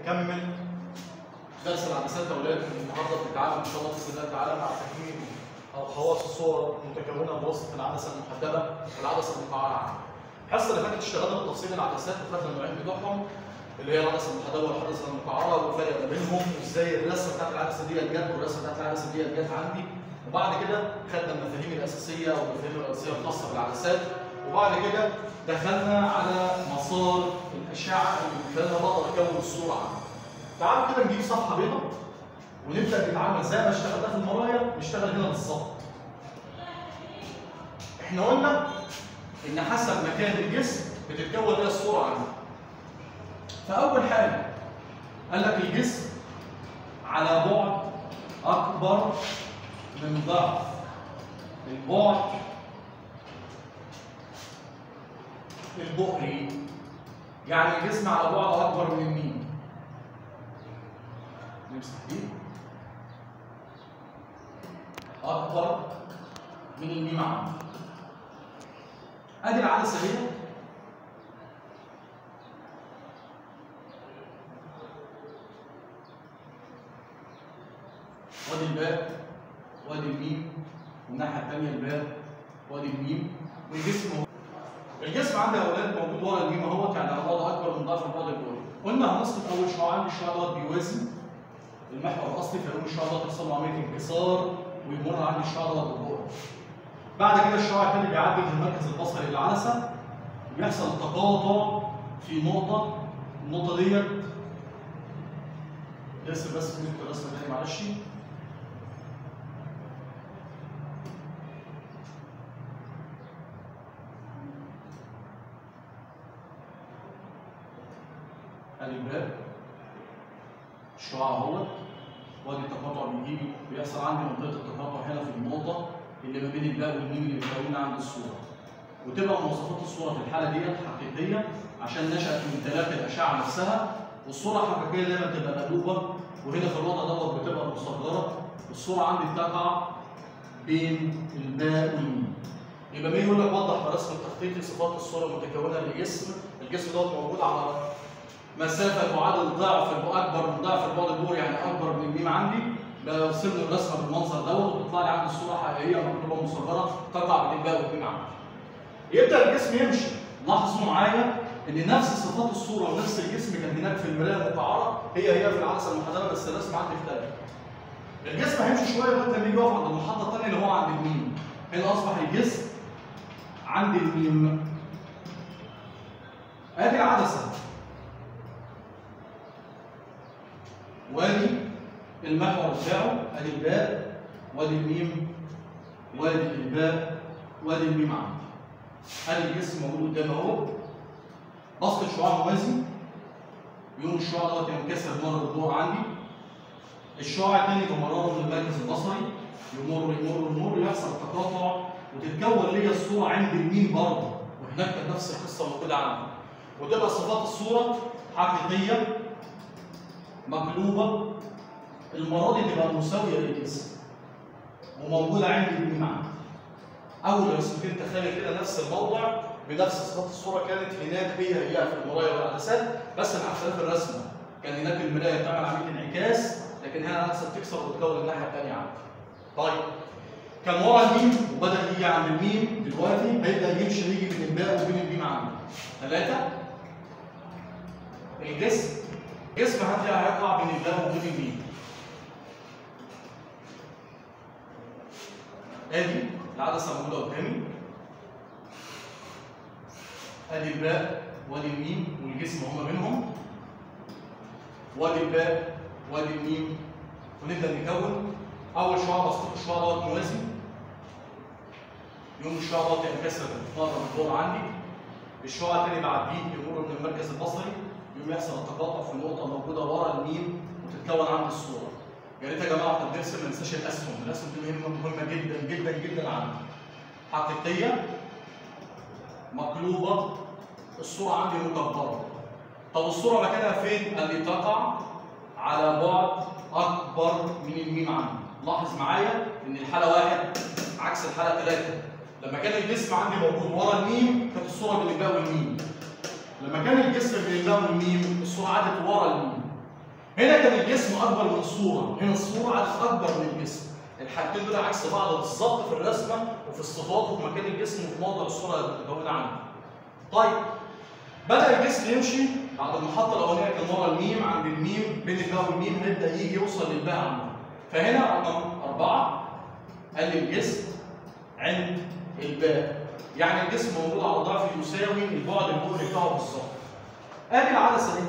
نكمل درس العدسات يا اولاد النهارده بنتعلم ان شاء الله باذن الله تعالى مع تكوين او خواص الصور المتكونه بواسطه العدسه المحدبه والعدسه المقعره. الحصه اللي فاتت اشتغلنا بتفصيل العدسات وخدنا النوعين بتوعهم اللي هي العدسه المحدبه والعدسه المقعره والفرق ما بينهم وازاي الرسمه بتاعت العدسه دي جت والرسمه بتاعت العدسه دي جت عندي وبعد كده خدنا المفاهيم الاساسيه او المفاهيم الرئيسيه الخاصه بالعدسات وبعد كده دخلنا على مسار الاشعه اللي من خلالها بقدر اكون الصوره عندي. تعالوا كده نجيب صفحه بيضاء ونبدا نتعامل زي ما اشتغلنا في المرايا نشتغل هنا بالظبط. احنا قلنا ان حسب مكان الجسم بتتكون فيها الصوره عندي. فاول حاجه قال لك الجسم على بعد اكبر من ضعف البعد البؤري يعني الجسم على بعد اكبر من مين؟ نمسح دي اكبر من الميم عندي ادي العدسه دي وادي الباء وادي الميم والناحيه الثانيه الباء وادي الميم والجسم هو الجسم عندي يا اولاد موجود ورا الميم اهوت يعني على بعد اكبر من ضعف البعد الجوي قلنا هنسقط اول شعاع عندي الشعاع دوت بيوازي المحور الاصلي فيقوم الشعاع دوت يحصل له عمليه انكسار ويمر عندي الشعاع دوت بالبؤر بعد كده الشعاع الثاني بيعدي من المركز البصري للعدسه بيحصل تقاطع في نقطه النقطه ديت ارسم بس كلمه الرسمه تاني معلش ادي الباب الشعاع اهوت وادي التقاطع بيجي بيحصل عندي منطقه التقاطع هنا في النقطه اللي ما بين الباء والميم اللي مكونه عند الصوره وتبقى مواصفات الصوره في الحاله ديت حقيقيه عشان نشات من تلاقي الاشعه نفسها والصوره الحقيقيه دايما بتبقى مقلوبه وهنا في الوضع دوت بتبقى مصغره الصوره عندي بتقع بين الباء والميم يبقى مين يقول لك وضح برسم التخطيطي صفات الصوره المتكونه للجسم الجسم دوت موجود على مسافه معادل ضعف اكبر من ضعف البعد البوري يعني اكبر من الميم عندي برسم لي الرسمه بالمنظر دوت وتطلع لي عندي الصوره حقيقيه مكتوبه مصغره تقع بين الباء والميم عندي. يبدا الجسم يمشي لاحظوا معايا ان نفس صفات الصوره ونفس الجسم كان هناك في المرايه المقعره هي هي في العدسه المحدبه بس الرسم عندي اختلف. الجسم هيمشي شويه لغايه لما يجي يقف عند المحطه الثانيه اللي هو عند الميم. هنا اصبح الجسم عند الميم. ادي العدسه وادي المحور بتاعه ادي الباء وادي الميم وادي الباء وادي الميم عندي ادي الجسم موجود قدامي اهو بسط الشعاع موازي يوم الشعاع دوت ينكسر مر الضوء عندي الشعاع الثاني بمراره من المركز البصري يمر يمر يمر يحصل تقاطع وتتكون ليا الصوره عند الميم برضه وهناك كانت نفس القصه موجوده عندي وتبقى صفات الصوره حقيقيه مقلوبه المره دي تبقى مساويه للجسم وموجوده عندي الميم عندي اول رسمتين تخيل كده نفس الموضع بنفس صفات الصوره كانت هناك هي هي في المرايه والعدسات بس مع اختلاف الرسمه كان هناك المرايه بتعمل عمليه انعكاس لكن هنا العدسه بتكسر وتكون الناحيه الثانيه عندي طيب كان ورا الميم وبدا يجي عند الميم دلوقتي هيبدا يمشي يجي بين الباء وبين الميم عندي ثلاثه الجسم جسم عندي هيقع بين الباء وبين الميم ادي العدسه موجوده قدامي ادي الباء وادي الميم والجسم هما بينهم وادي الباء وادي الميم ونبدا نكون اول شعاع بسيط الشعاع دوت موازي يوم الشعاع دوت ينكسر مره الدور عندي الشعاع الثاني بعديه يمر من المركز البصري يوم يحصل التقاطع في نقطه موجوده ورا الميم وتتكون عندي الصوره يا ريت يا جماعه واحنا بنرسم ما ننساش الاسهم، الاسهم دي مهمه مهمه جدا جدا جدا عندي. حقيقيه مقلوبه الصوره عندي مكبره. طب الصوره مكانها فين؟ قال لي تقع على بعد اكبر من الميم عندي. لاحظ معايا ان الحاله واحد عكس الحاله ثلاثه. لما كان الجسم عندي موجود ورا الميم كانت الصوره بين الباء والميم. لما كان الجسم بين الباء والميم الصوره عدت ورا الميم. هنا كان الجسم اكبر من الصوره هنا الصوره اكبر من الجسم الحاجتين دول عكس بعض بالظبط في الرسمه وفي الصفات وفي مكان الجسم وفي موضع الصوره المتكونه عنه طيب بدا الجسم يمشي بعد المحطه الاولانيه كان ورا الميم عند الميم بين الباء والميم هيبدا يجي يوصل للباء عنده فهنا رقم اربعه قال لي الجسم عند الباء يعني الجسم موجود على ضعف يساوي البعد الجغري بتاعه بالظبط ادي العدسه دي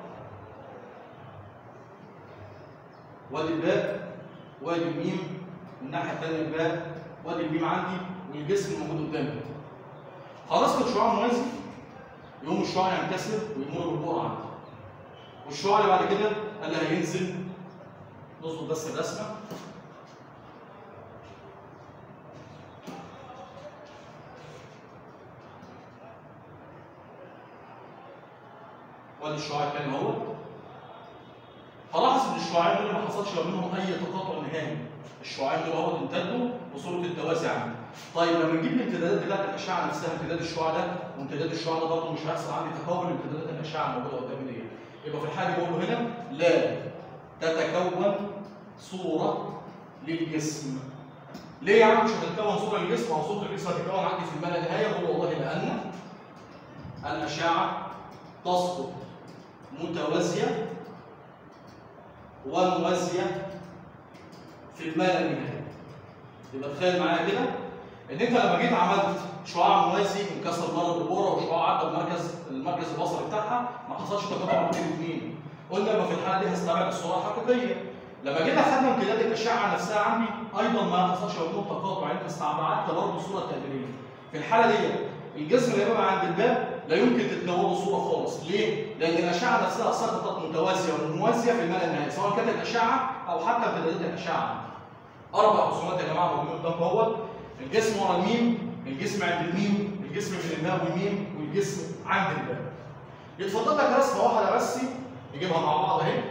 وادي الباء وادي الميم الناحيه الثانيه الباء وادي الميم عندي والجسم موجود قدامي خلاص كنت شعاع موازي يقوم الشعاع ينكسر ويمر بالبقعه عندي والشعاع اللي بعد كده قال لي هينزل نظبط بس الرسمه وادي الشعاع الثاني اهو هلاحظ ان الشعاعين دول ما حصلش ما بينهم اي تقاطع نهائي الشعاعين دول اهو امتدوا بصوره التوازي عندي طيب لما نجيب الامتدادات بتاعت الاشعه نفسها امتداد الشعاع ده وامتداد الشعاع ده برضه مش هيحصل عندي تكون امتدادات الاشعه الموجوده قدامي دي يبقى في الحاله بقول له هنا لا تتكون صوره للجسم ليه يا عم مش هتتكون صوره للجسم او صوره الجسم هتتكون عندي في الما لا نهايه بقول والله لان الاشعه تسقط متوازيه وموازيه في الما لا نهايه يبقى تخيل معايا كده ان انت لما جيت عملت شعاع موازي انكسر مره بالبوره وشعاع عدى بمركز المركز البصري بتاعها ما حصلش تقاطع بين الاثنين قلنا يبقى في الحاله دي هستبعد الصوره الحقيقيه لما جينا خدنا امتداد الاشعه نفسها عندي ايضا ما حصلش بينهم تقاطع يعني انت استبعدت برضه الصوره التقديريه في الحاله دي الجسم اللي هيبقى عند الباب لا يمكن تتكون له صوره خالص ليه؟ لان الاشعه نفسها سقطت متوازيه وموازيه في المال النهائي سواء كانت الاشعه او حتى امتدادات الاشعه اربع رسومات يا جماعه موجودين قدامكم اهوت الجسم ورا الميم الجسم عند الميم الجسم بين الباب والميم والجسم عند الباب يتفضل لك رسمه واحده بس نجيبها مع بعض اهي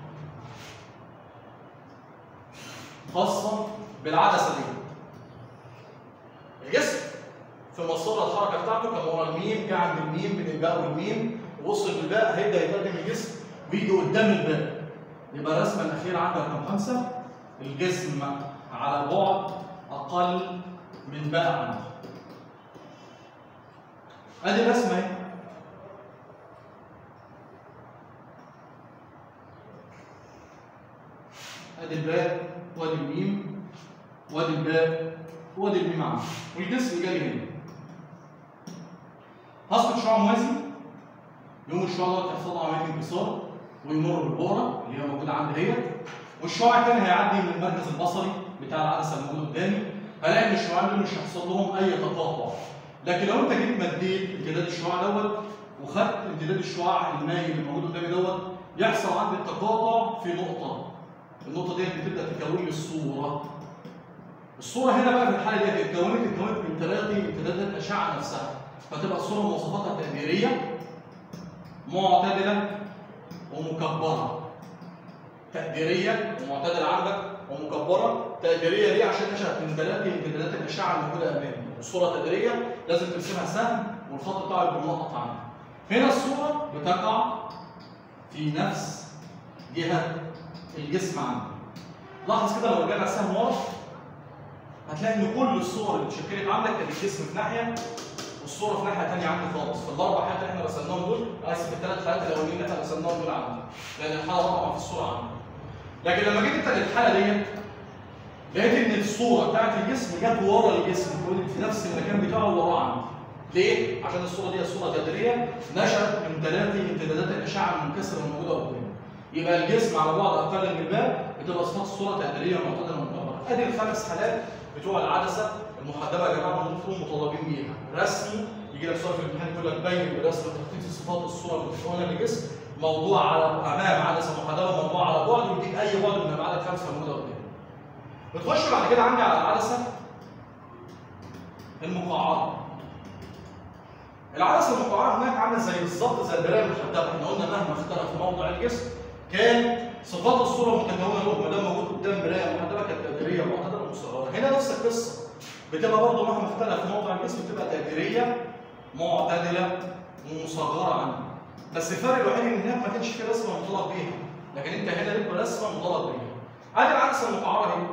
خاصه بالعدسه دي الجسم في مسار الحركه بتاعته كان ورا الميم جه عند الميم بين الباء والميم ووصل للباء هيبدا يتقدم الجسم ويجي قدام الباء يبقى الرسمه الاخيره عندك رقم خمسه الجسم على بعد اقل من باء عنه ادي الرسمه اهي ادي الباء وادي الميم وادي الباء وادي الميم عنه والجسم جاي هنا هسقط شعاع موازي يوم الشعاع دوت يحصل له عمليه انكسار ويمر بالبوره اللي هي موجوده عندي اهيت والشعاع الثاني هيعدي من المركز البصري بتاع العدسه الموجود قدامي هلاقي ان الشعاعين دول مش هيحصل لهم اي تقاطع لكن لو انت جيت مديت امتداد الشعاع دوت وخدت امتداد الشعاع المائي اللي موجود قدامي دوت يحصل عندي التقاطع في نقطه النقطه ديت بتبدا تكون لي الصوره الصوره هنا بقى في الحاله ديت اتكونت اتكونت من تلاقي امتدادات الاشعه نفسها فتبقى الصوره مواصفاتها تقديريه معتدله ومكبره تقديريه ومعتدله عندك ومكبره تقديريه ليه عشان نشأت من تلاقي امتدادات الاشعه الموجوده امامي الصوره تقديريه لازم ترسمها سهم والخط بتاعه يبقى منقط عنها هنا الصوره بتقع في نفس جهه الجسم عندي لاحظ كده لو رجعنا السهم ورا هتلاقي ان كل الصور اللي اتشكلت عندك كان الجسم في ناحيه والصوره في ناحيه ثانيه عندي خالص في الاربع حالات اللي احنا رسمناهم دول اسف الثلاث حالات الاولانيين اللي احنا رسمناهم دول عندي لان الحاله رقم في الصوره عندي لكن لما جيت انت للحاله ديت لقيت ان الصوره بتاعت الجسم جت ورا الجسم في نفس المكان بتاعه وراه عندي ليه؟ عشان الصوره دي صوره تقديريه نشأت من تلاقي امتدادات الاشعه المنكسره الموجوده قدامي يبقى الجسم على بعد اقل من الباب بتبقى صفات الصوره تقديريه معتدله مكبره ادي الخمس حالات بتوع العدسه المحدبه يا جماعه انتم مطالبين بيها رسمي يجي لك سؤال في الامتحان يقول لك بين برسم تخطيط صفات الصوره المتكونه للجسم موضوع على امام عدسه محدبه موضوع على بعد ويديك اي بعد من الابعاد الخمسه الموجوده قدامي بتخش بعد كده عندي على العدسه المقعره العدسه المقعره هناك عامله زي بالظبط زي البرايه المحدبه احنا قلنا مهما اختلف موضع الجسم كان صفات الصوره المتكونه له ما دام موجود قدام مرايه محدبه كانت تقديريه معتدله ومصغره هنا نفس القصه بتبقى برضه مهما اختلف موضع الجسم بتبقى تقديريه معتدله ومصغره عنه بس الفرق الوحيد ان هناك ما كانش في رسمه مطلق بيها لكن انت هنا ليك رسمه مطالب بيها ادي العدسه المقعره اهي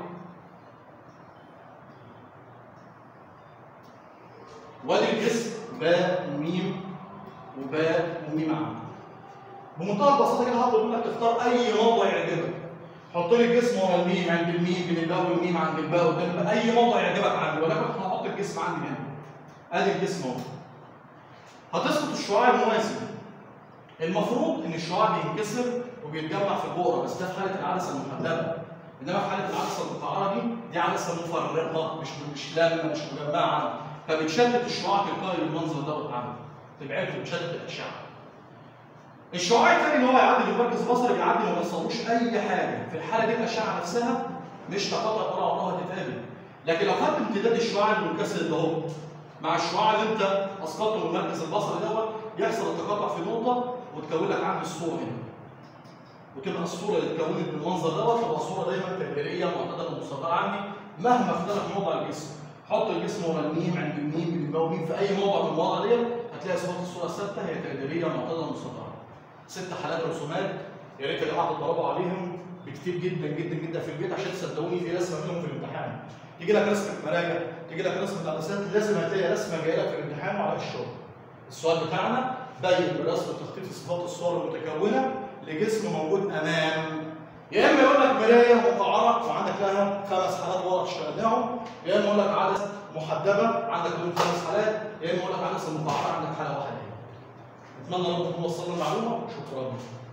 وادي الجسم باء وميم وباء وميم عام بمنتهى البساطه كده هطلب منك تختار اي موضع يعجبك حط لي الجسم ورا الميم عند الميم بين الباء والميم عند الباء قدام الباء اي موضع يعجبك عندي ولكن احنا هنحط الجسم عندي هنا ادي الجسم اهو هتسقط الشعاع الموازي المفروض ان الشعاع بينكسر وبيتجمع في البؤره بس ده في حاله العدسه المحدبه انما في حاله العدسه المقعره دي دي عدسه مفرغه مش مش لامه مش مجمعه فبتشتت الشعاع تلقائي بالمنظر دوت عندي تبعته بتشتت الاشعه الشعاع الثاني اللي هو يعدي بالمركز البصري بيعدي ما بيوصلوش اي حاجه في الحاله دي الاشعه نفسها مش تقاطع ولا عمرها تتقابل لكن لو خدت امتداد الشعاع المنكسر ده اهو مع الشعاع اللي انت اسقطته من المركز البصري دوت يحصل التقاطع في نقطه وتكون لك عندي الصوره هنا وتبقى الصوره اللي اتكونت بالمنظر دوت تبقى صوره دايما تقديريه معتدله مستقره عندي مهما اختلف موضع الجسم حط الجسم ورا الميم عند الميم بين الباء والميم في اي موضع من المواضع ديت هتلاقي صوره الصوره ثابته هي تقديريه معتدله مستقره ست حالات رسومات يا ريت يا جماعه تتدربوا عليهم بكتير جدا جدا جدا في البيت عشان تصدقوني في رسمه منهم في الامتحان تيجي لك رسمه مرايه تيجي لك رسمه عدسات لازم هتلاقي رسمه جايه لك في الامتحان وعلى الشغل السؤال بتاعنا بين برسم تخطيط صفات الصور المتكونه لجسم موجود امام يا اما يقول لك مرايه مقعره وعندك لها خمس حالات ورا اشتغلناهم يا اما يقول لك عدسه محدبه عندك دول خمس حالات يا اما يقول لك عدسه مقعره عندك حاله واحده اتمنى ان تكونوا وصلنا المعلومه شكرا